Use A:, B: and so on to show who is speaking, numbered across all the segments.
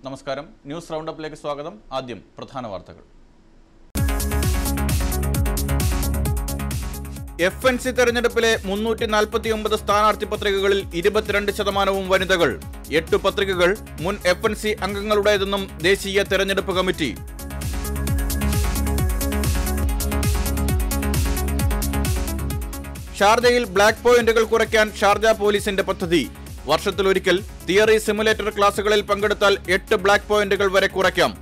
A: നമസ്കാരം ന്യൂസ് റൗണ്ടപ്പിലേക്ക് സ്വാഗതം ആദ്യം പ്രധാന വാർത്തകൾ എഫ് എൻ സി തെരഞ്ഞെടുപ്പിലെ മുന്നൂറ്റി നാൽപ്പത്തി ഒമ്പത് സ്ഥാനാർത്ഥി പത്രികകളിൽ ഇരുപത്തിരണ്ട് ശതമാനവും വനിതകൾ എട്ട് പത്രികകൾ മുൻ എഫ് എൻ സി അംഗങ്ങളുടേതെന്നും ദേശീയ തെരഞ്ഞെടുപ്പ് കമ്മിറ്റി ഷാർജയിൽ ബ്ലാക്ക് പോയിന്റുകൾ കുറയ്ക്കാൻ ഷാർജ പോലീസിന്റെ പദ്ധതി വർഷത്തിലൊരിക്കൽ തിയറി സിമുലേറ്റർ ക്ലാസുകളിൽ പങ്കെടുത്താൽ എട്ട് ബ്ലാക്ക് പോയിന്റുകൾ വരെ കുറയ്ക്കാം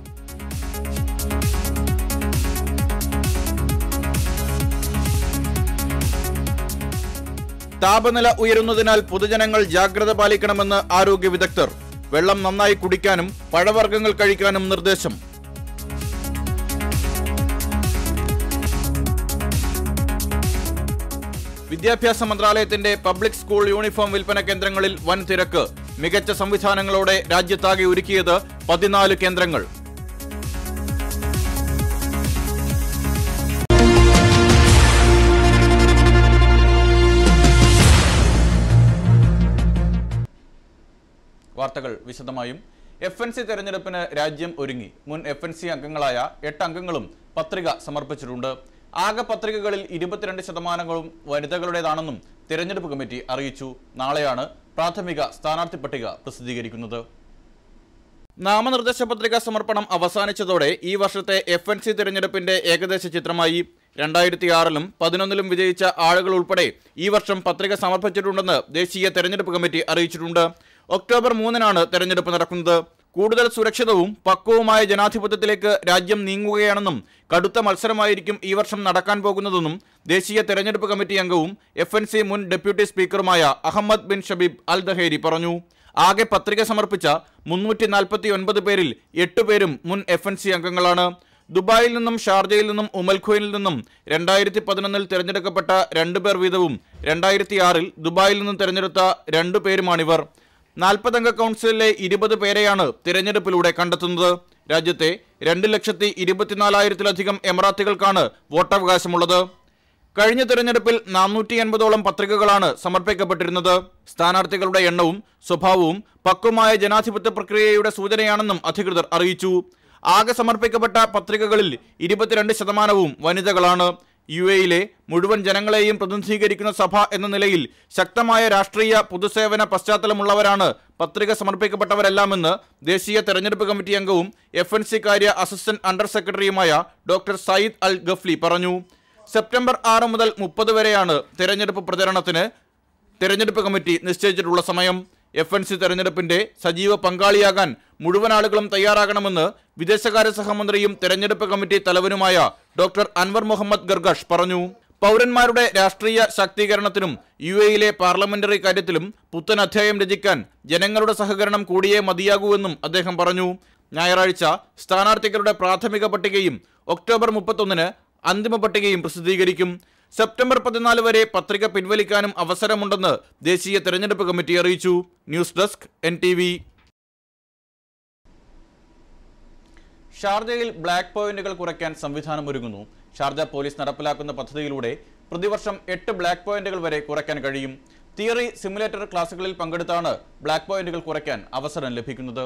A: താപനില ഉയരുന്നതിനാൽ പൊതുജനങ്ങൾ ജാഗ്രത പാലിക്കണമെന്ന് ആരോഗ്യ വിദഗ്ധർ വെള്ളം നന്നായി കുടിക്കാനും പഴവർഗ്ഗങ്ങൾ കഴിക്കാനും നിർദ്ദേശം വിദ്യാഭ്യാസ മന്ത്രാലയത്തിന്റെ പബ്ലിക് സ്കൂൾ യൂണിഫോം വിൽപ്പന കേന്ദ്രങ്ങളിൽ വൻ തിരക്ക് മികച്ച സംവിധാനങ്ങളോടെ രാജ്യത്താകെ ഒരുക്കിയത് പതിനാല് കേന്ദ്രങ്ങൾ വാർത്തകൾ വിശദമായും എഫ് എൻ സി തെരഞ്ഞെടുപ്പിന് രാജ്യം ഒരുങ്ങി മുൻ എഫ് എൻ സി അംഗങ്ങളായ എട്ട് അംഗങ്ങളും പത്രിക സമർപ്പിച്ചിട്ടുണ്ട് ആകെ പത്രികകളിൽ ഇരുപത്തിരണ്ട് ശതമാനങ്ങളും വനിതകളുടേതാണെന്നും തെരഞ്ഞെടുപ്പ് കമ്മിറ്റി അറിയിച്ചു നാളെയാണ് പ്രാഥമിക സ്ഥാനാർത്ഥി പട്ടിക പ്രസിദ്ധീകരിക്കുന്നത് നാമനിർദ്ദേശ പത്രിക സമർപ്പണം അവസാനിച്ചതോടെ ഈ വർഷത്തെ എഫ് എൻ സി തിരഞ്ഞെടുപ്പിന്റെ ഏകദേശ ചിത്രമായി രണ്ടായിരത്തി ആറിലും പതിനൊന്നിലും വിജയിച്ച ആളുകൾ ഉൾപ്പെടെ ഈ വർഷം പത്രിക സമർപ്പിച്ചിട്ടുണ്ടെന്ന് ദേശീയ തെരഞ്ഞെടുപ്പ് കമ്മിറ്റി അറിയിച്ചിട്ടുണ്ട് ഒക്ടോബർ മൂന്നിനാണ് തെരഞ്ഞെടുപ്പ് നടക്കുന്നത് കൂടുതൽ സുരക്ഷിതവും പക്വവുമായ ജനാധിപത്യത്തിലേക്ക് രാജ്യം നീങ്ങുകയാണെന്നും കടുത്ത മത്സരമായിരിക്കും ഈ വർഷം നടക്കാൻ പോകുന്നതെന്നും ദേശീയ തെരഞ്ഞെടുപ്പ് കമ്മിറ്റി അംഗവും എഫ് എൻ സി മുൻ ഡെപ്യൂട്ടി സ്പീക്കറുമായ Ahmed bin Shabib al Dhaheri പറഞ്ഞു ആകെ പത്രിക സമർപ്പിച്ച മുന്നൂറ്റി നാൽപ്പത്തി ഒൻപത് പേരിൽ എട്ട് പേരും മുൻ എഫ് എൻ സി അംഗങ്ങളാണ് ദുബായിൽ നിന്നും ഷാർജയിൽ നിന്നും ഉമൽഖോയിൽ നിന്നും രണ്ടായിരത്തി പതിനൊന്നിൽ തിരഞ്ഞെടുക്കപ്പെട്ട രണ്ടു പേർ വീതവും രണ്ടായിരത്തി ആറിൽ ദുബായിൽ നിന്നും തിരഞ്ഞെടുത്ത രണ്ടു പേരുമാണിവർ നാൽപ്പതംഗ കൗൺസിലിലെ ഇരുപത് പേരെയാണ് തിരഞ്ഞെടുപ്പിലൂടെ കണ്ടെത്തുന്നത് രാജ്യത്തെ രണ്ട് ലക്ഷത്തി ഇരുപത്തിനാലായിരത്തിലധികം എമറാത്തികൾക്കാണ് വോട്ടവകാശമുള്ളത് കഴിഞ്ഞ തെരഞ്ഞെടുപ്പിൽ നാനൂറ്റി എൺപതോളം പത്രികകളാണ് സമർപ്പിക്കപ്പെട്ടിരുന്നത് സ്ഥാനാർത്ഥികളുടെ എണ്ണവും സ്വഭാവവും പക്വമായ ജനാധിപത്യ പ്രക്രിയയുടെ സൂചനയാണെന്നും അധികൃതർ അറിയിച്ചു ആകെ സമർപ്പിക്കപ്പെട്ട പത്രികകളിൽ ഇരുപത്തിരണ്ട് ശതമാനവും വനിതകളാണ് യു എയിലെ മുഴുവൻ ജനങ്ങളെയും പ്രതിനിധീകരിക്കുന്ന സഭ എന്ന നിലയിൽ ശക്തമായ രാഷ്ട്രീയ പൊതുസേവന പശ്ചാത്തലമുള്ളവരാണ് പത്രിക സമർപ്പിക്കപ്പെട്ടവരെല്ലാമെന്ന് ദേശീയ തെരഞ്ഞെടുപ്പ് കമ്മിറ്റി അംഗവും എഫ് എൻ സി കാര്യ അസിസ്റ്റന്റ് അണ്ടർ സെക്രട്ടറിയുമായ ഡോക്ടർ സയ്യിദ് അൽ ഗഫ്ലി പറഞ്ഞു സെപ്റ്റംബർ ആറ് മുതൽ മുപ്പത് വരെയാണ് തെരഞ്ഞെടുപ്പ് പ്രചരണത്തിന് തെരഞ്ഞെടുപ്പ് കമ്മിറ്റി നിശ്ചയിച്ചിട്ടുള്ള സമയം എഫ് എൻ സി തെരഞ്ഞെടുപ്പിന്റെ സജീവ പങ്കാളിയാകാൻ മുഴുവൻ ആളുകളും തയ്യാറാകണമെന്ന് വിദേശകാര്യ സഹമന്ത്രിയും തെരഞ്ഞെടുപ്പ് കമ്മിറ്റി തലവനുമായ ഡോക്ടർ അൻവർ മുഹമ്മദ് ഗർഗാഷ് പറഞ്ഞു പൗരന്മാരുടെ രാഷ്ട്രീയ ശാക്തീകരണത്തിനും യു എയിലെ പാർലമെന്ററി കാര്യത്തിലും പുത്തൻ അധ്യായം രചിക്കാൻ ജനങ്ങളുടെ സഹകരണം കൂടിയേ മതിയാകൂവെന്നും അദ്ദേഹം പറഞ്ഞു ഞായറാഴ്ച സ്ഥാനാർത്ഥികളുടെ പ്രാഥമിക പട്ടികയും ഒക്ടോബർ മുപ്പത്തൊന്നിന് അന്തിമ പട്ടികയും പ്രസിദ്ധീകരിക്കും സെപ്റ്റംബർ പതിനാല് വരെ പത്രിക പിൻവലിക്കാനും അവസരമുണ്ടെന്ന് ദേശീയ തെരഞ്ഞെടുപ്പ് കമ്മിറ്റി അറിയിച്ചു news desk N T V ഷാർജയിൽ ബ്ലാക്ക് പോയിന്റുകൾ കുറയ്ക്കാൻ സംവിധാനം ഒരുങ്ങുന്നു ഷാർജ പോലീസ് നടപ്പിലാക്കുന്ന പദ്ധതിയിലൂടെ പ്രതിവർഷം എട്ട് ബ്ലാക്ക് പോയിന്റുകൾ വരെ കുറയ്ക്കാൻ കഴിയും തിയറി സിമുലേറ്റർ ക്ലാസുകളിൽ പങ്കെടുത്താണ് ബ്ലാക്ക് പോയിന്റുകൾ കുറയ്ക്കാൻ അവസരം ലഭിക്കുന്നത്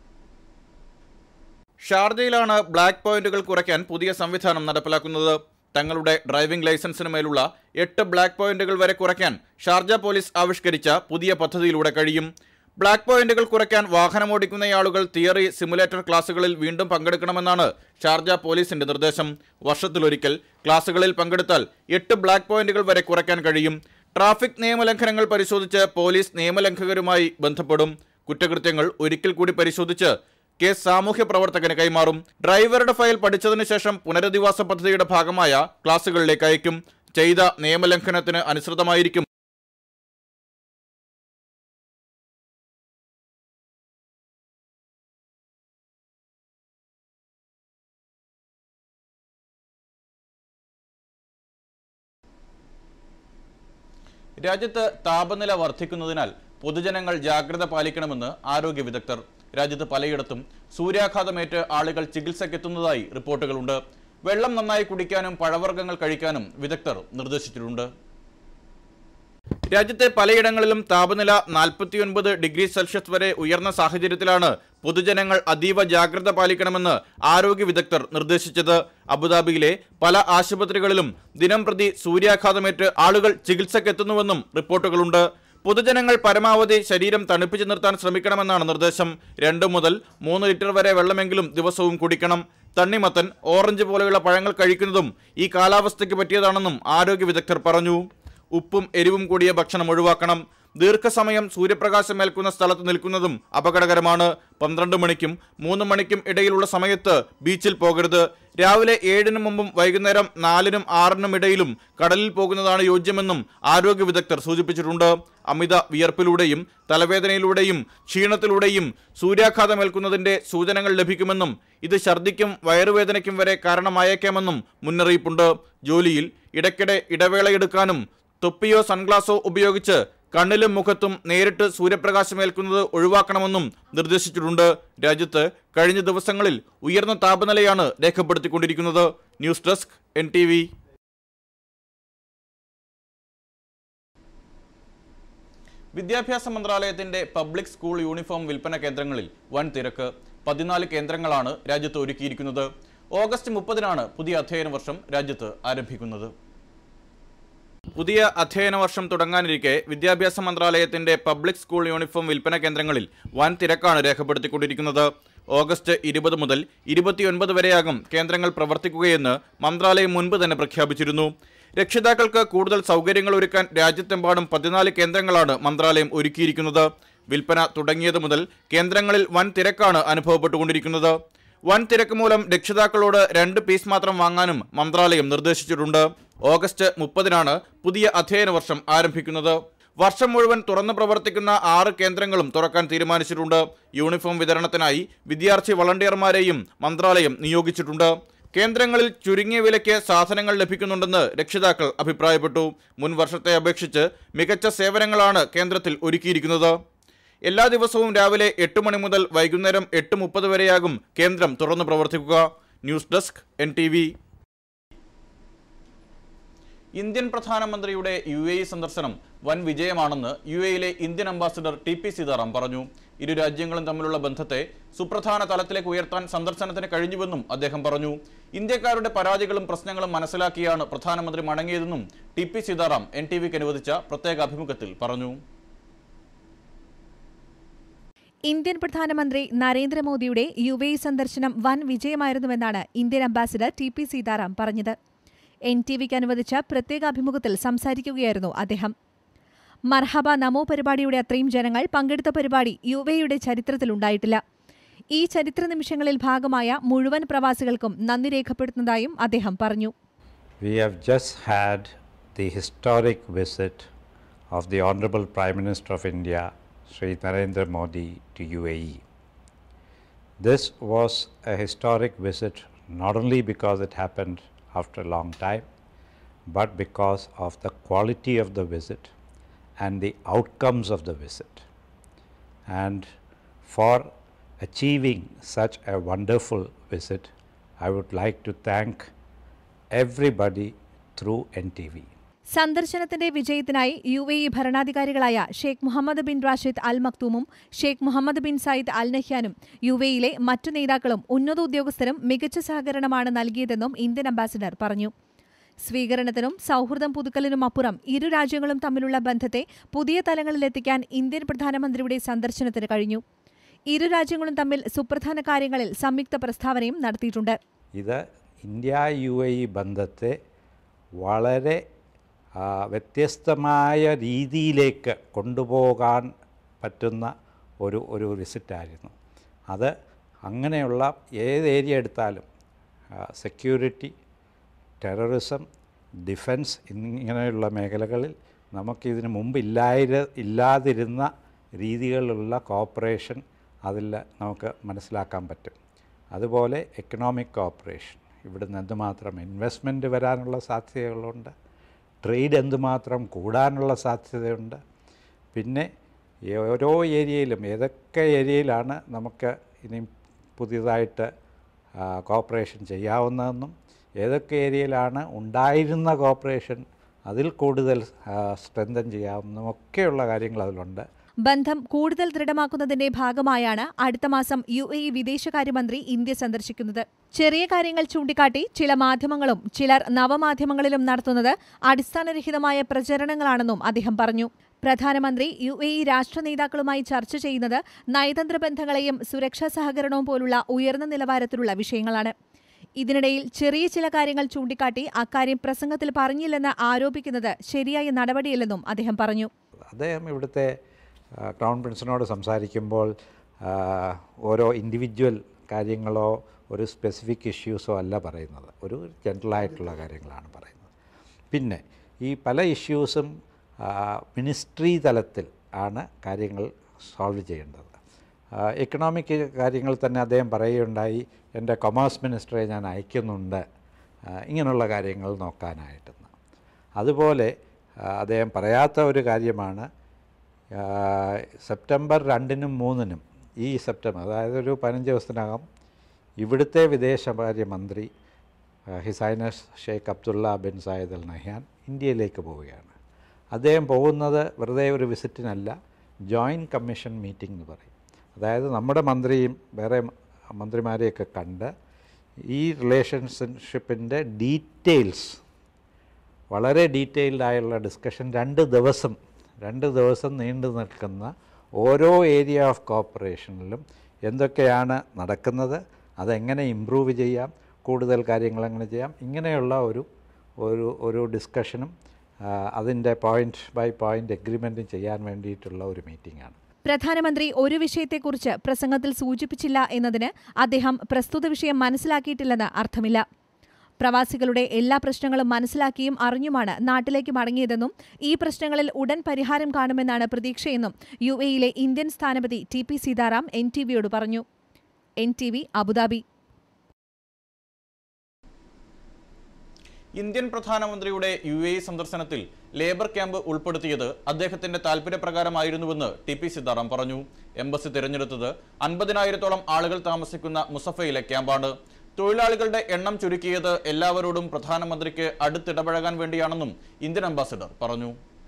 A: ഷാർജയിലാണ് ബ്ലാക്ക് പോയിന്റുകൾ കുറയ്ക്കാൻ പുതിയ സംവിധാനം നടപ്പിലാക്കുന്നത് തങ്ങളുടെ ഡ്രൈവിംഗ് ലൈസൻസിന് മേലുള്ള എട്ട് ബ്ലാക്ക് പോയിന്റുകൾ വരെ കുറയ്ക്കാൻ ഷാർജ പോലീസ് ആവിഷ്കരിച്ച പുതിയ പദ്ധതിയിലൂടെ കഴിയും ബ്ലാക്ക് പോയിന്റുകൾ കുറയ്ക്കാൻ വാഹനമോടിക്കുന്നയാളുകൾ തിയറി സിമുലേറ്റർ ക്ലാസുകളിൽ വീണ്ടും പങ്കെടുക്കണമെന്നാണ് ഷാർജ പോലീസിന്റെ നിർദ്ദേശം വർഷത്തിലൊരിക്കൽ ക്ലാസുകളിൽ പങ്കെടുത്താൽ എട്ട് ബ്ലാക്ക് പോയിന്റുകൾ വരെ കുറയ്ക്കാൻ കഴിയും ട്രാഫിക് നിയമലംഘനങ്ങൾ പരിശോധിച്ച് പോലീസ് നിയമലംഘകരുമായി ബന്ധപ്പെടും കുറ്റകൃത്യങ്ങൾ ഒരിക്കൽ കൂടി പരിശോധിച്ച് കേസ് സാമൂഹ്യ പ്രവർത്തകന് കൈമാറും ഡ്രൈവറുടെ ഫയൽ പഠിച്ചതിനു ശേഷം പുനരധിവാസ പദ്ധതിയുടെ ഭാഗമായ ക്ലാസുകളിലേക്ക് അയക്കും ചെയ്ത നിയമലംഘനത്തിന് അനുസൃതമായിരിക്കും രാജ്യത്ത് താപനില വർദ്ധിക്കുന്നതിനാൽ പൊതുജനങ്ങൾ ജാഗ്രത പാലിക്കണമെന്ന് ആരോഗ്യ വിദഗ്ധർ രാജ്യത്ത് പലയിടത്തും സൂര്യാഘാതമേറ്റ് ആളുകൾ ചികിത്സയ്ക്കെത്തുന്നതായി റിപ്പോർട്ടുകളുണ്ട് വെള്ളം നന്നായി കുടിക്കാനും പഴവർഗ്ഗങ്ങൾ കഴിക്കാനും വിദഗ്ധർ നിർദ്ദേശിച്ചിട്ടുണ്ട് രാജ്യത്തെ പലയിടങ്ങളിലും താപനില നാൽപ്പത്തിയൊൻപത് ഡിഗ്രി സെൽഷ്യസ് വരെ ഉയർന്ന സാഹചര്യത്തിലാണ് പൊതുജനങ്ങൾ അതീവ ജാഗ്രത പാലിക്കണമെന്ന് ആരോഗ്യ വിദഗ്ധർ നിർദ്ദേശിച്ചത് അബുദാബിയിലെ പല ആശുപത്രികളിലും ദിനം പ്രതി സൂര്യാഘാതമേറ്റ് ആളുകൾ ചികിത്സക്കെത്തുന്നുവെന്നും റിപ്പോർട്ടുകളുണ്ട് പൊതുജനങ്ങൾ പരമാവധി ശരീരം തണുപ്പിച്ചു നിർത്താൻ ശ്രമിക്കണമെന്നാണ് നിർദ്ദേശം രണ്ട് മുതൽ മൂന്ന് ലിറ്റർ വരെ വെള്ളമെങ്കിലും ദിവസവും കുടിക്കണം തണ്ണിമത്തൻ ഓറഞ്ച് പോലെയുള്ള പഴങ്ങൾ കഴിക്കുന്നതും ഈ കാലാവസ്ഥയ്ക്ക് പറ്റിയതാണെന്നും ആരോഗ്യ വിദഗ്ധർ പറഞ്ഞു ഉപ്പും എരിവും കൂടിയ ഭക്ഷണം ഒഴിവാക്കണം ദീർഘസമയം സൂര്യപ്രകാശം ഏൽക്കുന്ന സ്ഥലത്ത് നിൽക്കുന്നതും അപകടകരമാണ് പന്ത്രണ്ട് മണിക്കും മൂന്ന് മണിക്കും ഇടയിലുള്ള സമയത്ത് ബീച്ചിൽ പോകരുത് രാവിലെ ഏഴിന് മുമ്പും വൈകുന്നേരം നാലിനും ആറിനും ഇടയിലും കടലിൽ പോകുന്നതാണ് യോജ്യമെന്നും ആരോഗ്യ വിദഗ്ധർ സൂചിപ്പിച്ചിട്ടുണ്ട് അമിത വിയർപ്പിലൂടെയും തലവേദനയിലൂടെയും ക്ഷീണത്തിലൂടെയും സൂര്യാഘാതമേൽക്കുന്നതിന്റെ സൂചനകൾ ലഭിക്കുമെന്നും ഇത് ഛർദിക്കും വയറുവേദനയ്ക്കും വരെ കാരണമായേക്കാമെന്നും മുന്നറിയിപ്പുണ്ട് ജോലിയിൽ ഇടയ്ക്കിടെ ഇടവേളയെടുക്കാനും തൊപ്പിയോ സൺഗ്ലാസോ ഉപയോഗിച്ച് കണ്ണിലും മുഖത്തും നേരിട്ട് സൂര്യപ്രകാശമേൽക്കുന്നത് ഒഴിവാക്കണമെന്നും നിർദ്ദേശിച്ചിട്ടുണ്ട് രാജ്യത്ത് കഴിഞ്ഞ ദിവസങ്ങളിൽ ഉയർന്ന താപനിലയാണ് രേഖപ്പെടുത്തിക്കൊണ്ടിരിക്കുന്നത് ന്യൂസ് ഡെസ്ക് എൻ വിദ്യാഭ്യാസ മന്ത്രാലയത്തിന്റെ പബ്ലിക് സ്കൂൾ യൂണിഫോം വിൽപ്പന കേന്ദ്രങ്ങളിൽ വൻ തിരക്ക് പതിനാല് കേന്ദ്രങ്ങളാണ് രാജ്യത്ത് ഒരുക്കിയിരിക്കുന്നത് ഓഗസ്റ്റ് മുപ്പതിനാണ് പുതിയ അധ്യയന വർഷം രാജ്യത്ത് ആരംഭിക്കുന്നത് പുതിയ അധ്യയന വർഷം തുടങ്ങാനിരിക്കെ വിദ്യാഭ്യാസ മന്ത്രാലയത്തിന്റെ പബ്ലിക് സ്കൂൾ യൂണിഫോം വിൽപ്പന കേന്ദ്രങ്ങളിൽ വൻ തിരക്കാണ് രേഖപ്പെടുത്തിക്കൊണ്ടിരിക്കുന്നത് ഓഗസ്റ്റ് ഇരുപത് മുതൽ ഇരുപത്തിയൊൻപത് വരെയാകും കേന്ദ്രങ്ങൾ പ്രവർത്തിക്കുകയെന്ന് മന്ത്രാലയം മുൻപ് തന്നെ പ്രഖ്യാപിച്ചിരുന്നു രക്ഷിതാക്കൾക്ക് കൂടുതൽ സൗകര്യങ്ങൾ ഒരുക്കാൻ രാജ്യത്തെമ്പാടും പതിനാല് കേന്ദ്രങ്ങളാണ് മന്ത്രാലയം ഒരുക്കിയിരിക്കുന്നത് വിൽപ്പന തുടങ്ങിയത് മുതൽ കേന്ദ്രങ്ങളിൽ വൻ തിരക്കാണ് അനുഭവപ്പെട്ടുകൊണ്ടിരിക്കുന്നത് വൻ തിരക്ക് മൂലം രക്ഷിതാക്കളോട് രണ്ട് പീസ് മാത്രം വാങ്ങാനും മന്ത്രാലയം നിർദ്ദേശിച്ചിട്ടുണ്ട് ഓഗസ്റ്റ് മുപ്പതിനാണ് പുതിയ അധ്യയന വർഷം ആരംഭിക്കുന്നത് വർഷം മുഴുവൻ തുറന്നു പ്രവർത്തിക്കുന്ന ആറ് കേന്ദ്രങ്ങളും തുറക്കാൻ തീരുമാനിച്ചിട്ടുണ്ട് യൂണിഫോം വിതരണത്തിനായി വിദ്യാർത്ഥി വളണ്ടിയർമാരെയും മന്ത്രാലയം നിയോഗിച്ചിട്ടുണ്ട് കേന്ദ്രങ്ങളിൽ ചുരുങ്ങിയ വിലയ്ക്ക് സാധനങ്ങൾ ലഭിക്കുന്നുണ്ടെന്ന് രക്ഷിതാക്കൾ അഭിപ്രായപ്പെട്ടു മുൻ വർഷത്തെ അപേക്ഷിച്ച് മികച്ച സേവനങ്ങളാണ് കേന്ദ്രത്തിൽ ഒരുക്കിയിരിക്കുന്നത് എല്ലാ ദിവസവും രാവിലെ എട്ട് മണി മുതൽ വൈകുന്നേരം എട്ട് മുപ്പത് വരെയാകും കേന്ദ്രം തുറന്നു പ്രവർത്തിക്കുക news desk N T V Indian പ്രധാനമന്ത്രിയുടെ യു എ ഇ സന്ദർശനം വൻ വിജയമാണെന്ന് യു എയിലെ Indian ambassador T P Seetharam പറഞ്ഞു ഇരു രാജ്യങ്ങളും തമ്മിലുള്ള ബന്ധത്തെ സുപ്രധാന തലത്തിലേക്ക് ഉയർത്താൻ സന്ദർശനത്തിന് കഴിഞ്ഞുവെന്നും അദ്ദേഹം പറഞ്ഞു ഇന്ത്യക്കാരുടെ പരാതികളും പ്രശ്നങ്ങളും മനസ്സിലാക്കിയാണ് പ്രധാനമന്ത്രി മടങ്ങിയതെന്നും T P Sitaram N T വിക്ക് അനുവദിച്ച പ്രത്യേക അഭിമുഖത്തിൽ പറഞ്ഞു
B: ഇന്ത്യൻ പ്രധാനമന്ത്രി നരേന്ദ്രമോദിയുടെ യു എ ഇ സന്ദർശനം വൻ വിജയമായിരുന്നുവെന്നാണ് Indian ambassador T P Seetharam പറഞ്ഞത് എൻ ടി വിക്ക് അനുവദിച്ച പ്രത്യേക അഭിമുഖത്തിൽ സംസാരിക്കുകയായിരുന്നു അദ്ദേഹം മർഹബ നമോ പരിപാടിയുടെ അത്രയും ജനങ്ങൾ പങ്കെടുത്ത പരിപാടി യു എയുടെ ചരിത്രത്തിലുണ്ടായിട്ടില്ല ഈ ചരിത്ര നിമിഷങ്ങളിൽ ഭാഗമായ മുഴുവൻ പ്രവാസികൾക്കും നന്ദി രേഖപ്പെടുത്തുന്നതായും അദ്ദേഹം പറഞ്ഞു
C: We have just had the historic visit of the Honorable Prime Minister of India, Sri Narendra Modi, to UAE. This was a historic visit not only because it happened after a long time, but because of the quality of the visit and the outcomes of the visit. And for achieving such a wonderful visit, I would like to thank everybody through NTV.
B: സന്ദർശനത്തിന്റെ വിജയത്തിനായി U A E ഭരണാധികാരികളായ Sheikh Mohammed bin Rashid al മക്തൂമും Sheikh Mohammed bin Zayed al നഹ്യാനും U എയിലെ മറ്റു നേതാക്കളും ഉന്നത ഉദ്യോഗസ്ഥരും മികച്ച സഹകരണമാണ് നൽകിയതെന്നും ഇന്ത്യൻ അംബാസിഡർ പറഞ്ഞു സ്വീകരണത്തിനും സൗഹൃദം പുതുക്കലിനും അപ്പുറം ഇരു രാജ്യങ്ങളും തമ്മിലുള്ള ബന്ധത്തെ പുതിയ തലങ്ങളിലെത്തിക്കാൻ ഇന്ത്യൻ പ്രധാനമന്ത്രിയുടെ സന്ദർശനത്തിന് കഴിഞ്ഞു ഇരു രാജ്യങ്ങളും തമ്മിൽ സുപ്രധാന കാര്യങ്ങളിൽ സംയുക്ത പ്രസ്താവനയും നടത്തിയിട്ടുണ്ട്
C: ഇത് ഇന്ത്യ യു എ ഇ ബന്ധത്തെ വളരെ ആ, വ്യത്യസ്തമായ രീതിയിലേക്ക് കൊണ്ടുപോകാൻ പറ്റുന്ന ഒരു ഒരു വിസിറ്റായിരുന്നു അത് അങ്ങനെയുള്ള ഏത് ഏരിയ എടുത്താലും സെക്യൂരിറ്റി ടെററിസം ഡിഫൻസ് ഇങ്ങനെയുള്ള മേഖലകളിൽ നമുക്കിതിന് മുമ്പ് ഇല്ലായിര ഇല്ലാതിരുന്ന രീതികളിലുള്ള കോപ്പറേഷൻ അതിൽ നമുക്ക് മനസ്സിലാക്കാൻ പറ്റും അതുപോലെ എക്കണോമിക് കോപ്പറേഷൻ ഇവിടുന്ന് എന്തുമാത്രം ഇൻവെസ്റ്റ്മെൻറ്റ് വരാനുള്ള സാധ്യതകളുണ്ട് ട്രേഡ് എന്തുമാത്രം കൂടാനുള്ള സാധ്യതയുണ്ട് പിന്നെ ഈ ഓരോ ഏരിയയിലും ഏതൊക്കെ ഏരിയയിലാണ് നമുക്ക് ഇനി പുതിയതായിട്ട് കോപ്പറേഷൻ ചെയ്യാവുന്നതെന്നും ഏതൊക്കെ ഏരിയയിലാണ് ഉണ്ടായിരുന്ന കോപ്പറേഷൻ അതിൽ കൂടുതൽ സ്ട്രെങ്തൻ ചെയ്യാവുന്നതും ഒക്കെയുള്ള കാര്യങ്ങൾ അതിലുണ്ട്
B: ബന്ധം കൂടുതൽ ദൃഢമാക്കുന്നതിന്റെ ഭാഗമായാണ് അടുത്ത മാസം യു എ ഇ വിദേശകാര്യമന്ത്രി ഇന്ത്യ സന്ദർശിക്കുന്നത് ചെറിയ കാര്യങ്ങൾ ചൂണ്ടിക്കാട്ടി ചില മാധ്യമങ്ങളും ചിലർ നവമാധ്യമങ്ങളിലും നടത്തുന്നത് അടിസ്ഥാനരഹിതമായ പ്രചരണങ്ങളാണെന്നും അദ്ദേഹം പറഞ്ഞു പ്രധാനമന്ത്രി യു എ ഇ രാഷ്ട്ര നേതാക്കളുമായി ചർച്ച ചെയ്യുന്നത് നയതന്ത്ര ബന്ധങ്ങളെയും സുരക്ഷാ സഹകരണവും പോലുള്ള ഉയർന്ന നിലവാരത്തിലുള്ള വിഷയങ്ങളാണ് ഇതിനിടയിൽ ചെറിയ ചില കാര്യങ്ങൾ ചൂണ്ടിക്കാട്ടി അക്കാര്യം പ്രസംഗത്തിൽ പറഞ്ഞില്ലെന്ന് ആരോപിക്കുന്നത് ശരിയായ നടപടിയല്ലെന്നും അദ്ദേഹം പറഞ്ഞു
C: അദ്ദേഹം ഇവിടുത്തെ ആ, ക്രൗൺ പ്രിൻസിനോട് സംസാരിക്കുമ്പോൾ ആ, ഓരോ ഇൻഡിവിജ്വൽ കാര്യങ്ങളോ ഒരു സ്പെസിഫിക് ഇഷ്യൂസോ അല്ല പറയുന്നത് ഒരു ജനറലായിട്ടുള്ള കാര്യങ്ങളാണ് പറയുന്നത് പിന്നെ ഈ പല ഇഷ്യൂസും മിനിസ്ട്രി തലത്തിൽ ആണ് കാര്യങ്ങൾ സോൾവ് ചെയ്യേണ്ടത് എക്കണോമിക് കാര്യങ്ങൾ തന്നെ അദ്ദേഹം പറയുകയുണ്ടായി എൻ്റെ കൊമേഴ്സ് മിനിസ്റ്ററെ ഞാൻ അയക്കുന്നുണ്ട് ആ, ഇങ്ങനെയുള്ള കാര്യങ്ങൾ നോക്കാനായിട്ടെന്ന് അതുപോലെ ആ, അദ്ദേഹം പറയാത്ത ഒരു കാര്യമാണ് ആ, സെപ്റ്റംബർ രണ്ടിനും മൂന്നിനും ഈ സെപ്റ്റംബർ അതായത് ഒരു പതിനഞ്ച് ദിവസത്തിനകം ഇവിടുത്തെ വിദേശകാര്യമന്ത്രി ആ, his highness Sheikh Abdullah bin Zayed അൽ നഹ്യാൻ ഇന്ത്യയിലേക്ക് പോവുകയാണ് അദ്ദേഹം പോകുന്നത് വെറുതെ ഒരു വിസിറ്റിനല്ല ജോയിൻറ്റ് കമ്മീഷൻ മീറ്റിംഗ് എന്ന് പറയും അതായത് നമ്മുടെ മന്ത്രിയും വേറെ മന്ത്രിമാരെയൊക്കെ കണ്ട് ഈ റിലേഷൻഷിപ്പിൻ്റെ ഡീറ്റെയിൽസ് വളരെ ഡീറ്റെയിൽഡ് ആയുള്ള ഡിസ്കഷൻ രണ്ട് ദിവസം രണ്ട് ദിവസം നീണ്ടു നിൽക്കുന്ന ഓരോ ഏരിയ ഓഫ് കോപ്പറേഷനിലും എന്തൊക്കെയാണ് നടക്കുന്നത് അതെങ്ങനെ ഇമ്പ്രൂവ് ചെയ്യാം കൂടുതൽ കാര്യങ്ങൾ എങ്ങനെ ചെയ്യാം ഇങ്ങനെയുള്ള ഒരു ഒരു ഒരു ഡിസ്കഷനും അതിൻ്റെ പോയിൻ്റ് ബൈ പോയിൻ്റ് എഗ്രിമെൻറ്റും ചെയ്യാൻ വേണ്ടിയിട്ടുള്ള ഒരു മീറ്റിംഗാണ്
B: പ്രധാനമന്ത്രി ഒരു വിഷയത്തെക്കുറിച്ച് പ്രസംഗത്തിൽ സൂചിപ്പിച്ചില്ല എന്നതിന് അദ്ദേഹം പ്രസ്തുത വിഷയം മനസ്സിലാക്കിയിട്ടില്ലെന്ന് അർത്ഥമില്ല പ്രവാസികളുടെ എല്ലാ പ്രശ്നങ്ങളും മനസ്സിലാക്കിയും അറിഞ്ഞുമാണ് നാട്ടിലേക്ക് മടങ്ങിയതെന്നും ഈ പ്രശ്നങ്ങളിൽ ഉടൻ പരിഹാരം കാണുമെന്നാണ് പ്രതീക്ഷയെന്നും യു എയിലെ ഇന്ത്യൻ സ്ഥാനപതി T P Sitaram N T വിയോട് പറഞ്ഞു N T V Abu Dhabi
A: Indian പ്രധാനമന്ത്രിയുടെ യു എ സന്ദർശനത്തിൽ ലേബർ ക്യാമ്പ് ഉൾപ്പെടുത്തിയത് അദ്ദേഹത്തിന്റെ താൽപര്യപ്രകാരമായിരുന്നുവെന്ന് ടി പി സിദ്ധാറാം പറഞ്ഞു എംബസി തിരഞ്ഞെടുത്തത് അൻപതിനായിരത്തോളം ആളുകൾ താമസിക്കുന്ന മുസഫയിലെ ക്യാമ്പാണ് തൊഴിലാളികളുടെ എണ്ണം ചുരുക്കിയത് എല്ലാവരോടും പ്രധാനമന്ത്രിക്ക് അടുത്തിടപഴകാൻ വേണ്ടിയാണെന്നും ഇന്ത്യൻ അംബാസിഡർ പറഞ്ഞു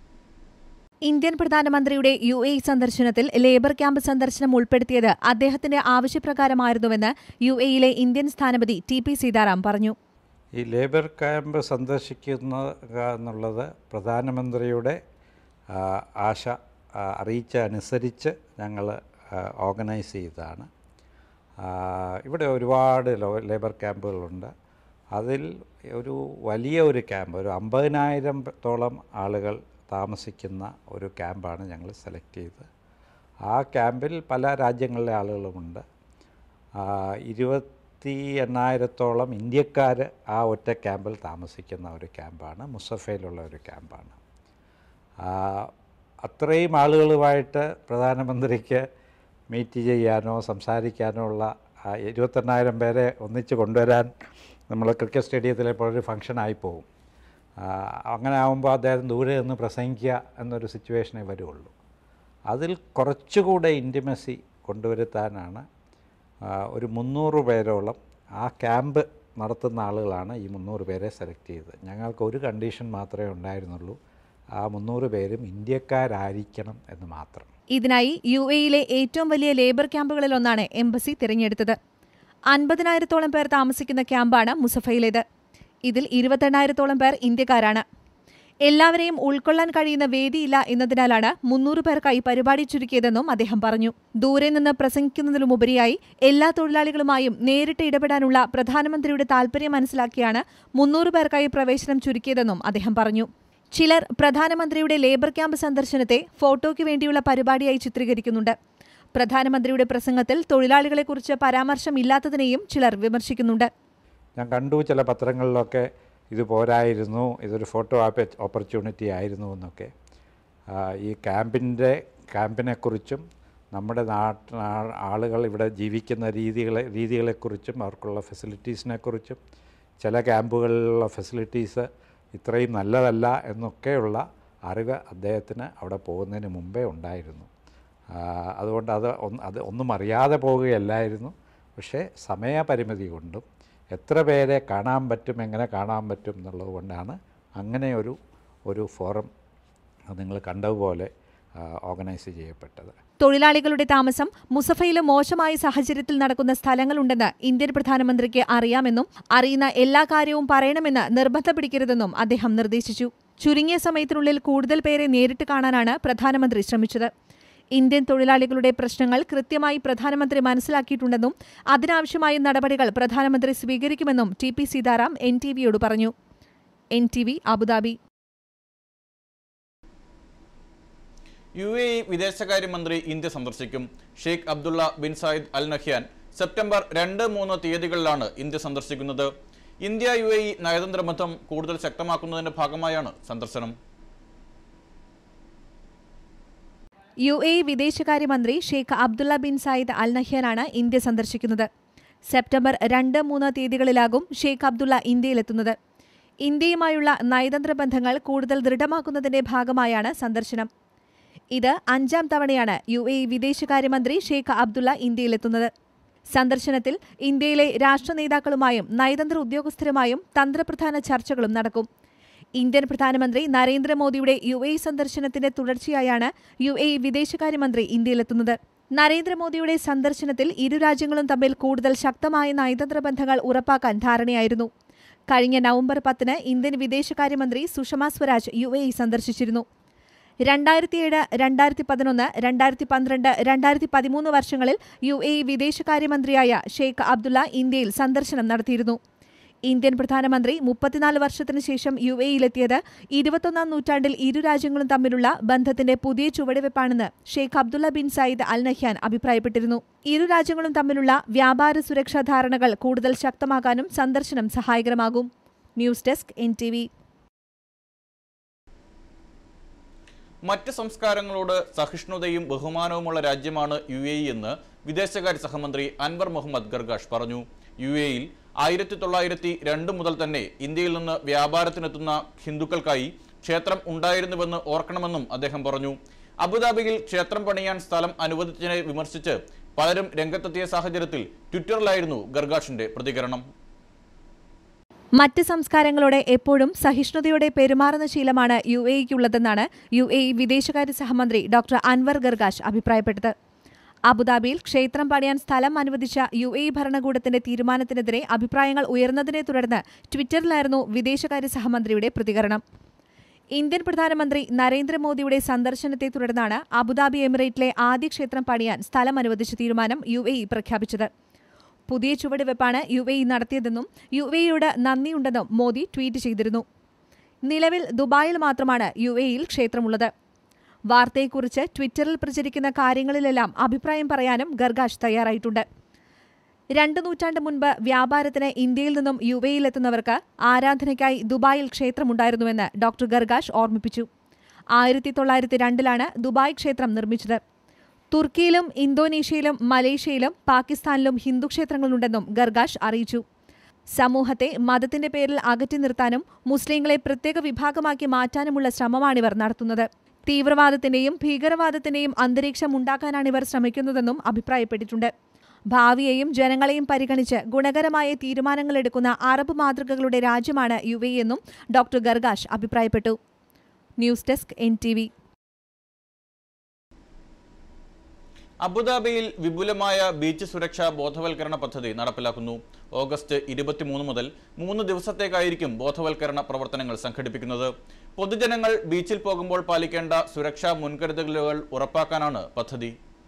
B: ഇന്ത്യൻ പ്രധാനമന്ത്രിയുടെ യു എ സന്ദർശനത്തിൽ ലേബർ ക്യാമ്പ് സന്ദർശനം ഉൾപ്പെടുത്തിയത് അദ്ദേഹത്തിന്റെ ആവശ്യപ്രകാരമായിരുന്നുവെന്ന് യു എയിലെ ഇന്ത്യൻ സ്ഥാനപതി ടി പി സീതാറാം പറഞ്ഞു
C: ഈ ലേബർ ക്യാമ്പ് സന്ദർശിക്കുക എന്നുള്ളത് പ്രധാനമന്ത്രിയുടെ ആ, ആശ ആ, അറിയിച്ച അനുസരിച്ച് ഞങ്ങൾ ഓർഗനൈസ് ചെയ്തതാണ് ആ, ഇവിടെ ഒരുപാട് ലോ- ലേബർ ക്യാമ്പുകളുണ്ട് അതിൽ ഒരു വലിയ ഒരു ക്യാമ്പ് ഒരു അമ്പതിനായിരത്തോളം ആളുകൾ താമസിക്കുന്ന ഒരു ക്യാമ്പാണ് ഞങ്ങൾ സെലക്ട് ചെയ്തത് ആ ക്യാമ്പിൽ പല രാജ്യങ്ങളിലെ ആളുകളുമുണ്ട് ആ, ഇരുപത്തി എണ്ണായിരത്തോളം ഇന്ത്യക്കാർ ആ ഒറ്റ ക്യാമ്പിൽ താമസിക്കുന്ന ഒരു ക്യാമ്പാണ് മുസഫയിലുള്ള ഒരു ക്യാമ്പാണ് ആ, അത്രയും ആളുകളുമായിട്ട് പ്രധാനമന്ത്രിക്ക് മീറ്റ് ചെയ്യാനോ സംസാരിക്കാനോ ഉള്ള ആ ഇരുപത്തെണ്ണായിരം പേരെ ഒന്നിച്ച് കൊണ്ടുവരാൻ നമ്മൾ ക്രിക്കറ്റ് സ്റ്റേഡിയത്തിലെ പോലെ ഒരു ഫംഗ്ഷനായി പോകും ആ, അങ്ങനെ ആകുമ്പോൾ അദ്ദേഹം ദൂരെ നിന്ന് പ്രസംഗിക്കുക എന്നൊരു സിറ്റുവേഷനേ വരുള്ളൂ അതിൽ കുറച്ചുകൂടെ ഇൻറ്റിമസി കൊണ്ടുവരുത്താനാണ് ആ, ഒരു മുന്നൂറ് പേരോളം ആ ക്യാമ്പ് നടത്തുന്ന ആളുകളാണ് ഈ മുന്നൂറ് പേരെ സെലക്ട് ചെയ്തത് ഞങ്ങൾക്ക് ഒരു കണ്ടീഷൻ മാത്രമേ ഉണ്ടായിരുന്നുള്ളൂ ആ മുന്നൂറ് പേരും ഇന്ത്യക്കാരായിരിക്കണം എന്ന് മാത്രം
B: ഇതിനായി യു എയിലെ ഏറ്റവും വലിയ ലേബർ ക്യാമ്പുകളിലൊന്നാണ് എംബസി തിരഞ്ഞെടുത്തത് അൻപതിനായിരത്തോളം പേർ താമസിക്കുന്ന ക്യാമ്പാണ് മുസഫയിലേത് ഇതിൽ ഇരുപത്തെണ്ണായിരത്തോളം പേർ ഇന്ത്യക്കാരാണ് എല്ലാവരെയും ഉൾക്കൊള്ളാൻ കഴിയുന്ന വേദിയില്ല എന്നതിനാലാണ് മുന്നൂറ് പേർക്കായി പരിപാടി ചുരുക്കിയതെന്നും അദ്ദേഹം പറഞ്ഞു ദൂരെ നിന്ന് പ്രസംഗിക്കുന്നതിലുമുപരിയായി എല്ലാ തൊഴിലാളികളുമായും നേരിട്ട് ഇടപെടാനുള്ള പ്രധാനമന്ത്രിയുടെ താൽപര്യം മനസ്സിലാക്കിയാണ് മുന്നൂറ് പേർക്കായി പ്രവേശനം ചുരുക്കിയതെന്നും അദ്ദേഹം പറഞ്ഞു ചിലർ പ്രധാനമന്ത്രിയുടെ ലേബർ ക്യാമ്പ് സന്ദർശനത്തെ ഫോട്ടോയ്ക്ക് വേണ്ടിയുള്ള പരിപാടിയായി ചിത്രീകരിക്കുന്നുണ്ട് പ്രധാനമന്ത്രിയുടെ പ്രസംഗത്തിൽ തൊഴിലാളികളെക്കുറിച്ച് പരാമർശമില്ലാത്തതിനെയും ചിലർ വിമർശിക്കുന്നുണ്ട്
C: ഞാൻ കണ്ടു ചില പത്രങ്ങളിലൊക്കെ ഇത് പോരായിരുന്നു ഇതൊരു ഫോട്ടോ ഓപ്പർച്യൂണിറ്റി ആയിരുന്നു എന്നൊക്കെ ആ, ഈ ക്യാമ്പിൻ്റെ ക്യാമ്പിനെക്കുറിച്ചും നമ്മുടെ നാട്ട് ആ- ആളുകൾ ഇവിടെ ജീവിക്കുന്ന രീതികളെ രീതികളെക്കുറിച്ചും അവർക്കുള്ള ഫെസിലിറ്റീസിനെക്കുറിച്ചും ചില ക്യാമ്പുകളിലുള്ള ഫെസിലിറ്റീസ് ഇത്രയും നല്ലതല്ല എന്നൊക്കെയുള്ള അറിവ് അദ്ദേഹത്തിന് അവിടെ പോകുന്നതിന് മുമ്പേ ഉണ്ടായിരുന്നു ആ, അതുകൊണ്ട് അത് ഒന്ന് അത് ഒന്നും അറിയാതെ പോവുകയല്ലായിരുന്നു പക്ഷേ സമയപരിമിതി കൊണ്ടും എത്ര പേരെ കാണാൻ പറ്റും എങ്ങനെ കാണാൻ പറ്റും എന്നുള്ളത് കൊണ്ടാണ് അങ്ങനെ ഒരു ഒരു ഫോറം നിങ്ങൾ കണ്ടതുപോലെ ഓർഗനൈസ് ചെയ്യപ്പെട്ടത്
B: തൊഴിലാളികളുടെ താമസം മുസഫയിലെ മോശമായ സാഹചര്യത്തിൽ നടക്കുന്ന സ്ഥലങ്ങളുണ്ടെന്ന് ഇന്ത്യൻ പ്രധാനമന്ത്രിക്ക് അറിയാമെന്നും അറിയുന്ന എല്ലാ കാര്യവും പറയണമെന്ന് നിർബന്ധം പിടിക്കരുതെന്നും അദ്ദേഹം നിർദ്ദേശിച്ചു ചുരുങ്ങിയ സമയത്തിനുള്ളിൽ കൂടുതൽ പേരെ നേരിട്ട് കാണാനാണ് പ്രധാനമന്ത്രി ശ്രമിച്ചത് ഇന്ത്യൻ തൊഴിലാളികളുടെ പ്രശ്നങ്ങൾ കൃത്യമായി പ്രധാനമന്ത്രി മനസ്സിലാക്കിയിട്ടുണ്ടെന്നും അതിനാവശ്യമായ നടപടികൾ പ്രധാനമന്ത്രി സ്വീകരിക്കുമെന്നും T P Sitaram N T വിയോട് പറഞ്ഞു N T V Abu Dhabi
A: U A E വിദേശകാര്യമന്ത്രി ഇന്ത്യ സന്ദർശിക്കും ഷെയ്ഖ് അബ്ദുള്ള ബിൻ സായിദ് അൽ നഹ്യാൻ സെപ്റ്റംബർ രണ്ട് മൂന്ന് തീയതികളിലാണ് ഇന്ത്യ സന്ദർശിക്കുന്നത് ഇന്ത്യ യു എ ഇ നയതന്ത്ര ബന്ധം കൂടുതൽ ശക്തമാക്കുന്നതിന്റെ ഭാഗമായാണ് സന്ദർശനം
B: യു എ ഇ വിദേശകാര്യമന്ത്രി Sheikh Abdullah bin Zayed al നഹ്യാനാണ് ഇന്ത്യ സന്ദർശിക്കുന്നത് സെപ്റ്റംബർ രണ്ട് മൂന്ന് തീയതികളിലാകും ഷെയ്ഖ് അബ്ദുള്ള ഇന്ത്യയിലെത്തുന്നത് ഇന്ത്യയുമായുള്ള നയതന്ത്ര ബന്ധങ്ങൾ കൂടുതൽ ദൃഢമാക്കുന്നതിന്റെ ഭാഗമായാണ് സന്ദർശനം ഇത് അഞ്ചാം തവണയാണ് യു എ ഇ വിദേശകാര്യമന്ത്രി ഷെയ്ഖ് അബ്ദുള്ള ഇന്ത്യയിലെത്തുന്നത് സന്ദർശനത്തിൽ ഇന്ത്യയിലെ രാഷ്ട്ര നേതാക്കളുമായും നയതന്ത്ര ഉദ്യോഗസ്ഥരുമായും തന്ത്രപ്രധാന ചർച്ചകളും നടക്കും ഇന്ത്യൻ പ്രധാനമന്ത്രി നരേന്ദ്രമോദിയുടെ യു എ ഇ സന്ദർശനത്തിന്റെ തുടർച്ചയായാണ് യു എ ഇ വിദേശകാര്യമന്ത്രി ഇന്ത്യയിലെത്തുന്നത് നരേന്ദ്രമോദിയുടെ സന്ദർശനത്തിൽ ഇരു രാജ്യങ്ങളും തമ്മിൽ കൂടുതൽ ശക്തമായ നയതന്ത്ര ബന്ധങ്ങൾ ഉറപ്പാക്കാൻ ധാരണയായിരുന്നു കഴിഞ്ഞ നവംബർ പത്തിന് ഇന്ത്യൻ വിദേശകാര്യമന്ത്രി Sushma Swaraj U A E സന്ദർശിച്ചിരുന്നു രണ്ടായിരത്തിയേഴ് രണ്ടായിരത്തി പതിനൊന്ന് രണ്ടായിരത്തി പന്ത്രണ്ട് രണ്ടായിരത്തി പതിമൂന്ന് വർഷങ്ങളിൽ യു എ ഇ വിദേശകാര്യമന്ത്രിയായ ഷെയ്ഖ് അബ്ദുള്ള ഇന്ത്യയിൽ സന്ദർശനം നടത്തിയിരുന്നു ഇന്ത്യൻ പ്രധാനമന്ത്രി മുപ്പത്തിനാല് വർഷത്തിനു ശേഷം യു എയിലെത്തിയത് ഇരുപത്തൊന്നാം നൂറ്റാണ്ടിൽ ഇരു രാജ്യങ്ങളും തമ്മിലുള്ള ബന്ധത്തിന്റെ പുതിയ ചുവടുവെപ്പാണെന്ന് Sheikh Abdullah bin Zayed al Nahyan അഭിപ്രായപ്പെട്ടിരുന്നു ഇരു രാജ്യങ്ങളും തമ്മിലുള്ള വ്യാപാര സുരക്ഷാ ധാരണകൾ കൂടുതൽ ശക്തമാക്കാനും സന്ദർശനം സഹായകരമാകും news desk N T V
A: മറ്റ് സംസ്കാരങ്ങളോട് സഹിഷ്ണുതയും ബഹുമാനവുമുള്ള രാജ്യമാണ് യു എ ഇ എന്ന് വിദേശകാര്യ സഹമന്ത്രി അൻവർ മുഹമ്മദ് ഗർഗാഷ് പറഞ്ഞു യു എയിൽ ആയിരത്തി തൊള്ളായിരത്തി രണ്ട് മുതൽ തന്നെ ഇന്ത്യയിൽ നിന്ന് വ്യാപാരത്തിനെത്തുന്ന ഹിന്ദുക്കൾക്കായി ക്ഷേത്രം ഉണ്ടായിരുന്നുവെന്ന് ഓർക്കണമെന്നും അദ്ദേഹം പറഞ്ഞു അബുദാബിയിൽ ക്ഷേത്രം പണിയാൻ സ്ഥലം അനുവദിച്ചതിനെ വിമർശിച്ച് പലരും രംഗത്തെത്തിയ സാഹചര്യത്തിൽ ട്വിറ്ററിലായിരുന്നു ഗർഗാഷിന്റെ പ്രതികരണം
B: മറ്റ് സംസ്കാരങ്ങളോടെ എപ്പോഴും സഹിഷ്ണുതയോടെ പെരുമാറുന്ന ശീലമാണ് യു എ ഇക്കുള്ളതെന്നാണ് യു എ ഇ വിദേശകാര്യ സഹമന്ത്രി ഡോക്ടർ അൻവർ ഗർഗാഷ് അഭിപ്രായപ്പെട്ടത് അബുദാബിയിൽ ക്ഷേത്രം പണിയാൻ സ്ഥലം അനുവദിച്ച യു എ ഇ ഭരണകൂടത്തിന്റെ തീരുമാനത്തിനെതിരെ അഭിപ്രായങ്ങൾ ഉയർന്നതിനെ തുടർന്ന് ട്വിറ്ററിലായിരുന്നു വിദേശകാര്യ സഹമന്ത്രിയുടെ പ്രതികരണം ഇന്ത്യൻ പ്രധാനമന്ത്രി നരേന്ദ്രമോദിയുടെ സന്ദർശനത്തെ തുടർന്നാണ് അബുദാബി എമിറേറ്റിലെ ആദ്യ ക്ഷേത്രം പണിയാൻ സ്ഥലം അനുവദിച്ച തീരുമാനം യു എ ഇ പ്രഖ്യാപിച്ചത് പുതിയ ചുവടുവെപ്പാണ് യു എ ഇ നടത്തിയതെന്നും യു എ ഇയോട് നന്ദിയുണ്ടെന്നും മോദി ട്വീറ്റ് ചെയ്തിരുന്നു നിലവിൽ ദുബായിൽ മാത്രമാണ് യു എ ഇയിൽ ക്ഷേത്രമുള്ളത് വാർത്തയെക്കുറിച്ച് ട്വിറ്ററിൽ പ്രചരിക്കുന്ന കാര്യങ്ങളിലെല്ലാം അഭിപ്രായം പറയാനും ഗർഗാഷ് തയ്യാറായിട്ടുണ്ട് രണ്ട് നൂറ്റാണ്ട് മുൻപ് വ്യാപാരത്തിന് ഇന്ത്യയിൽ നിന്നും യു എയിലെത്തുന്നവർക്ക് ആരാധനയ്ക്കായി ദുബായിൽ ക്ഷേത്രമുണ്ടായിരുന്നുവെന്ന് ഡോക്ടർ ഗർഗാഷ് ഓർമ്മിപ്പിച്ചു ആയിരത്തി തൊള്ളായിരത്തി രണ്ടിലാണ് ദുബായ് ക്ഷേത്രം നിർമ്മിച്ചത് തുർക്കിയിലും ഇന്തോനേഷ്യയിലും മലേഷ്യയിലും പാകിസ്ഥാനിലും ഹിന്ദു ക്ഷേത്രങ്ങളുണ്ടെന്നും ഗർഗാഷ് അറിയിച്ചു സമൂഹത്തെ മതത്തിന്റെ പേരിൽ അകറ്റി നിർത്താനും മുസ്ലിങ്ങളെ പ്രത്യേക വിഭാഗമാക്കി മാറ്റാനുമുള്ള ശ്രമമാണിവർ നടത്തുന്നത് തീവ്രവാദത്തിന്റെയും ഭീകരവാദത്തിന്റെയും അന്തരീക്ഷം ഉണ്ടാക്കാനാണിവർ ശ്രമിക്കുന്നതെന്നും അഭിപ്രായപ്പെട്ടിട്ടുണ്ട് ഭാവിയെയും ജനങ്ങളെയും പരിഗണിച്ച് ഗുണകരമായ തീരുമാനങ്ങളെടുക്കുന്ന അറബ് മാതൃകകളുടെ രാജ്യമാണ് യു എ എന്നും ഡോക്ടർ ഗർഗാഷ് അഭിപ്രായപ്പെട്ടു news desk N T V
A: അബുദാബിയിൽ വിപുലമായ ബീച്ച് സുരക്ഷാ ബോധവൽക്കരണ പദ്ധതി നടപ്പിലാക്കുന്നു ഓഗസ്റ്റ് ഇരുപത്തിമൂന്ന് മുതൽ മൂന്ന് ദിവസത്തേക്കായിരിക്കും ബോധവൽക്കരണ പ്രവർത്തനങ്ങൾ സംഘടിപ്പിക്കുന്നത് പൊതുജനങ്ങൾ ബീച്ചിൽ പോകുമ്പോൾ പാലിക്കേണ്ട സുരക്ഷാ മുൻകരുതലുകൾ ഉറപ്പാക്കാനാണ് പദ്ധതി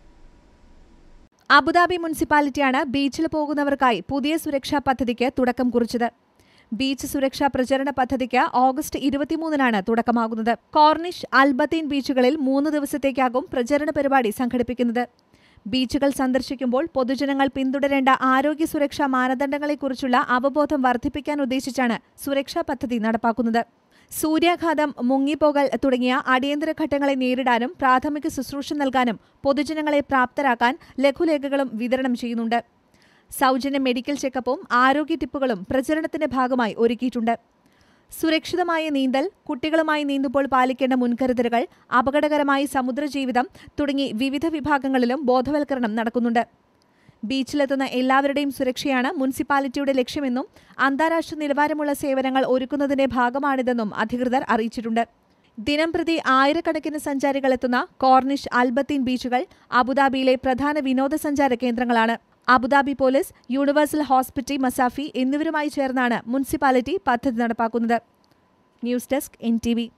B: അബുദാബി മുനിസിപ്പാലിറ്റിയാണ് ബീച്ചിൽ പോകുന്നവർക്കായി പുതിയ സുരക്ഷാ പദ്ധതിക്ക് തുടക്കം കുറിച്ചത് ബീച്ച് സുരക്ഷാ പ്രചരണ പദ്ധതിക്ക് ഓഗസ്റ്റ് ഇരുപത്തിമൂന്നിനാണ് തുടക്കമാകുന്നത് കോർണിഷ് അൽബത്തീൻ ബീച്ചുകളിൽ മൂന്ന് ദിവസത്തേക്കാകും പ്രചരണ പരിപാടി സംഘടിപ്പിക്കുന്നത് ബീച്ചുകൾ സന്ദർശിക്കുമ്പോൾ പൊതുജനങ്ങൾ പിന്തുടരേണ്ട ആരോഗ്യ സുരക്ഷാ മാനദണ്ഡങ്ങളെക്കുറിച്ചുള്ള അവബോധം വർദ്ധിപ്പിക്കാൻ ഉദ്ദേശിച്ചാണ് സുരക്ഷാ പദ്ധതി നടപ്പാക്കുന്നത് സൂര്യാഘാതം മുങ്ങിപ്പോകൽ തുടങ്ങിയ അടിയന്തര ഘട്ടങ്ങളെ നേരിടാനും പ്രാഥമിക ശുശ്രൂഷ നൽകാനും പൊതുജനങ്ങളെ പ്രാപ്തരാക്കാൻ ലഘുലേഖകളും വിതരണം ചെയ്യുന്നുണ്ട് സൗജന്യ മെഡിക്കൽ ചെക്കപ്പും ആരോഗ്യ ടിപ്പുകളും പ്രചരണത്തിന്റെ ഭാഗമായി ഒരുക്കിയിട്ടുണ്ട് സുരക്ഷിതമായ നീന്തൽ കുട്ടികളുമായി നീന്തുമ്പോൾ പാലിക്കേണ്ട മുൻകരുതലുകൾ അപകടകരമായ സമുദ്രജീവിതം തുടങ്ങി വിവിധ വിഭാഗങ്ങളിലും ബോധവൽക്കരണം നടക്കുന്നുണ്ട് ബീച്ചിലെത്തുന്ന എല്ലാവരുടെയും സുരക്ഷയാണ് മുനിസിപ്പാലിറ്റിയുടെ ലക്ഷ്യമെന്നും അന്താരാഷ്ട്ര നിലവാരമുള്ള സേവനങ്ങൾ ഒരുക്കുന്നതിന്റെ ഭാഗമാണിതെന്നും അധികൃതർ അറിയിച്ചിട്ടുണ്ട് ദിനംപ്രതി ആയിരക്കണക്കിന് സഞ്ചാരികൾ എത്തുന്ന കോർണിഷ് അൽബത്തീൻ ബീച്ചുകൾ അബുദാബിയിലെ പ്രധാന വിനോദസഞ്ചാര കേന്ദ്രങ്ങളാണ് Abu Dhabi police universal hospital Masafi എന്നിവരുമായി ചേർന്നാണ് മുനിസിപ്പാലിറ്റി പദ്ധതി നടപ്പാക്കുന്നത് news desk N T V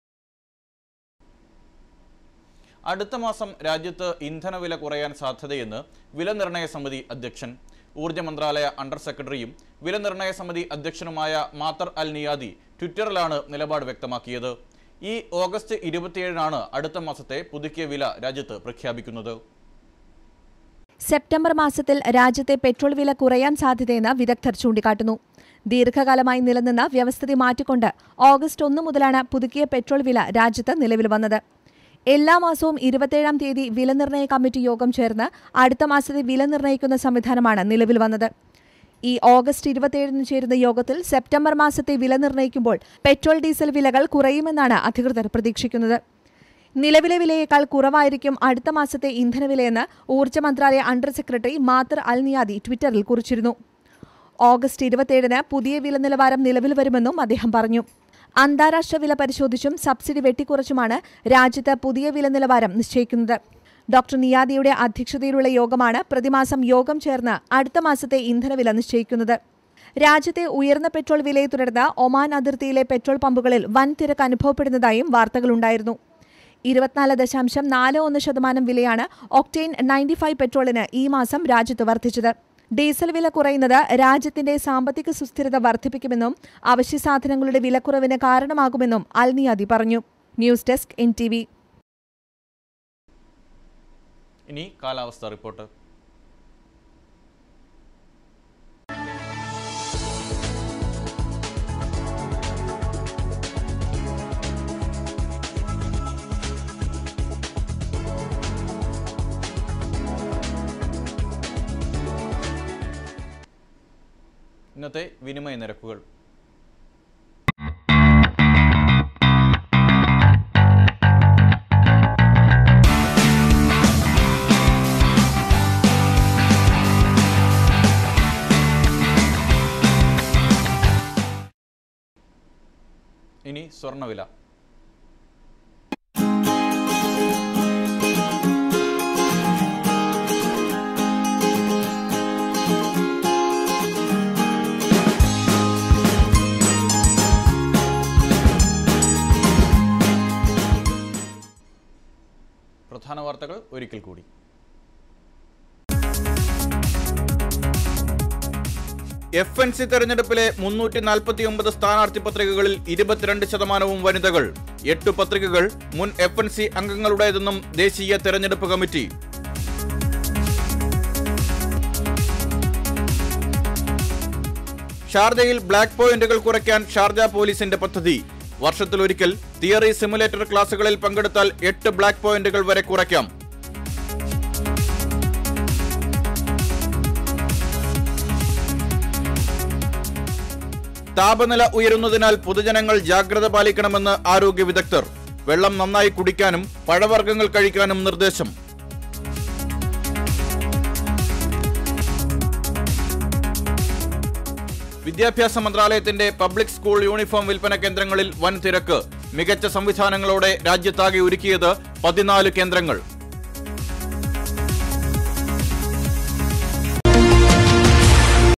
A: അടുത്ത മാസം രാജ്യത്ത് ഇന്ധനവില കുറയാൻ സാധ്യതയെന്ന് വില നിർണയ സമിതി അധ്യക്ഷൻ ഊർജ്ജ മന്ത്രാലയ അണ്ടർ സെക്രട്ടറിയും വില നിർണയ സമിതി അധ്യക്ഷനുമായ മാത്തർ അൽ നിയാദി ട്വിറ്ററിലാണ് നിലപാട് വ്യക്തമാക്കിയത് ഈ ഓഗസ്റ്റ് ഇരുപത്തിയേഴിനാണ് അടുത്ത മാസത്തെ പുതുക്കിയ വില രാജ്യത്ത് പ്രഖ്യാപിക്കുന്നത്
B: സെപ്റ്റംബർ മാസത്തിൽ രാജ്യത്തെ പെട്രോൾ വില കുറയാൻ സാധ്യതയെന്ന് വിദഗ്ധർ ചൂണ്ടിക്കാട്ടുന്നു ദീർഘകാലമായി നിലനിന്ന വ്യവസ്ഥിതി മാറ്റിക്കൊണ്ട് ഓഗസ്റ്റ് ഒന്ന് മുതലാണ് പുതുക്കിയ പെട്രോൾ വില രാജ്യത്ത് നിലവിൽ വന്നത് എല്ലാ മാസവും ഇരുപത്തേഴാം തീയതി വില നിർണ്ണയ കമ്മിറ്റി യോഗം ചേർന്ന് അടുത്ത മാസത്തെ വില നിർണ്ണയിക്കുന്ന സംവിധാനമാണ് നിലവിൽ വന്നത് ഈ ഓഗസ്റ്റ് ഇരുപത്തിയേഴിന് ചേരുന്ന യോഗത്തിൽ സെപ്റ്റംബർ മാസത്തെ വില നിർണ്ണയിക്കുമ്പോൾ പെട്രോൾ ഡീസൽ വിലകൾ കുറയുമെന്നാണ് അധികൃതർ പ്രതീക്ഷിക്കുന്നത് നിലവിലെ വിലയേക്കാൾ കുറവായിരിക്കും അടുത്ത മാസത്തെ ഇന്ധനവിലയെന്ന് ഊർജ്ജ മന്ത്രാലയ under secretary Mattar Al Neyadi ട്വിറ്ററിൽ കുറിച്ചിരുന്നു ഓഗസ്റ്റ് ഇരുപത്തിയേഴിന് പുതിയ വില നിലവാരം നിലവിൽ വരുമെന്നും അദ്ദേഹം പറഞ്ഞു അന്താരാഷ്ട്ര വില പരിശോധിച്ചും സബ്സിഡി വെട്ടിക്കുറച്ചുമാണ് രാജ്യത്ത് പുതിയ വില നിലവാരം നിശ്ചയിക്കുന്നത് ഡോക്ടർ നിയാദിയുടെ അധ്യക്ഷതയിലുള്ള യോഗമാണ് പ്രതിമാസം യോഗം ചേർന്ന് അടുത്ത മാസത്തെ ഇന്ധനവില നിശ്ചയിക്കുന്നത് രാജ്യത്തെ ഉയർന്ന പെട്രോൾ വിലയെ തുടർന്ന് ഒമാൻ അതിർത്തിയിലെ പെട്രോൾ പമ്പുകളിൽ വൻ തിരക്ക് അനുഭവപ്പെടുന്നതായും വാർത്തകളുണ്ടായിരുന്നു ഇരുപത്തിനാല് ദശാംശം നാല് ഒന്ന് ശതമാനം വിലയാണ് ഒക്ടെയിൻ നയൻറ്റി ഫൈവ് പെട്രോളിന് ഈ മാസം രാജ്യത്ത് വർദ്ധിച്ചത് ഡീസൽ വില കുറയുന്നത് രാജ്യത്തിന്റെ സാമ്പത്തിക സുസ്ഥിരത വർദ്ധിപ്പിക്കുമെന്നും അവശ്യ സാധനങ്ങളുടെ വിലക്കുറവിന് കാരണമാകുമെന്നും അൽനിയാദി പറഞ്ഞു news desk N T V
A: ഇനി കാലാവസ്ഥ റിപ്പോർട്ട് ഇന്നത്തെ വിനിമയ നിരക്കുകൾ ഇനി സ്വർണ്ണവില പ്രധാന വാർത്തകൾ ഒരിക്കൽ കൂടി എഫ് എൻ സി തെരഞ്ഞെടുപ്പിലെ മുന്നൂറ്റി നാൽപ്പത്തി ഒമ്പത് സ്ഥാനാർത്ഥി പത്രികകളിൽ ഇരുപത്തിരണ്ട് ശതമാനവും വനിതകൾ എട്ട് പത്രികകൾ മുൻ എഫ് എൻ സി അംഗങ്ങളുടേതെന്നും ദേശീയ തെരഞ്ഞെടുപ്പ് കമ്മിറ്റി ഷാർജയിൽ ബ്ലാക്ക് പോയിന്റുകൾ കുറയ്ക്കാൻ ഷാർജ പോലീസിന്റെ പദ്ധതി വർഷത്തിലൊരിക്കൽ തിയറി സിമുലേറ്റർ ക്ലാസുകളിൽ പങ്കെടുത്താൽ എട്ട് ബ്ലാക്ക് പോയിന്റുകൾ വരെ കുറയ്ക്കാം താപനില ഉയരുന്നതിനാൽ പൊതുജനങ്ങൾ ജാഗ്രത പാലിക്കണമെന്ന് ആരോഗ്യ വിദഗ്ധർ വെള്ളം നന്നായി കുടിക്കാനും പഴവർഗ്ഗങ്ങൾ കഴിക്കാനും നിർദ്ദേശം വിദ്യാഭ്യാസ മന്ത്രാലയത്തിന്റെ പബ്ലിക് സ്കൂൾ യൂണിഫോം വിൽപ്പന കേന്ദ്രങ്ങളിൽ വൻ തിരക്ക് മികച്ച സംവിധാനങ്ങളോടെ രാജ്യത്താകെ ഒരുക്കിയത് പതിനാല് കേന്ദ്രങ്ങൾ